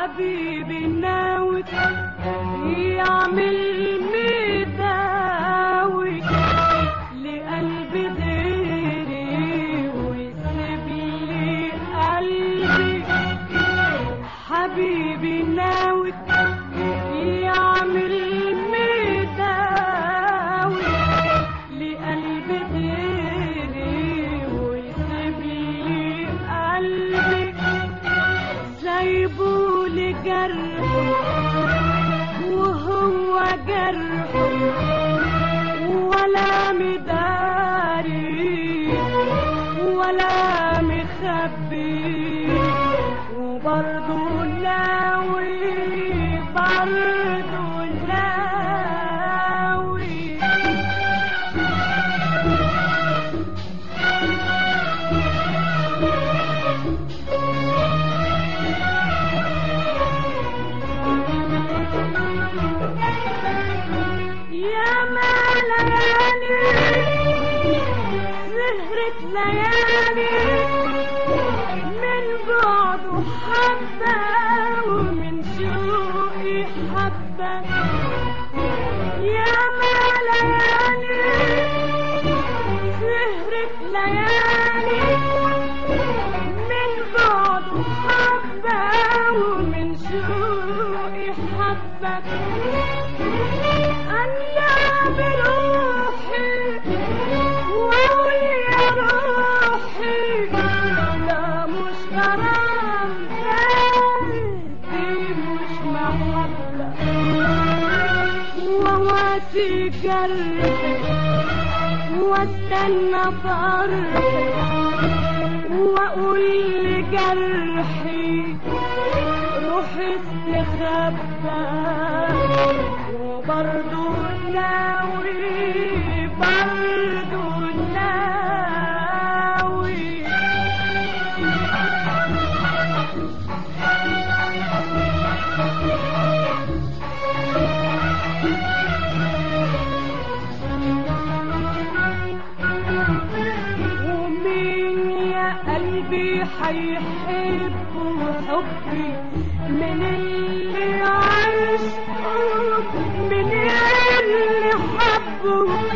حبيبي ناوي يعمل مداوي لقلبي غيري ويسيب لي قلبي حبيبي ناوي يعمل مداوي لقلبي غيري ويسيب لي قلبي سايبه لجرح وهو جرح ولا مداري ولا مخبي وبرضه ناوي برضه ناوي يا ما ليالي سهرة ليالي من بعد حبة ومن شوقي حبة يا ما ليالي سهرة ليالي من بعد حبة ومن شوقي حبة أنا بروحي ويا روحي لا مش غرام دي مش محبة وواسي قلبي واستنى فرحي واقول لجرحي روح استخبى وبرضه ناوي برضه ناوي ومين يا قلبي حيحب حبي من اللي عشقه من اللي حبه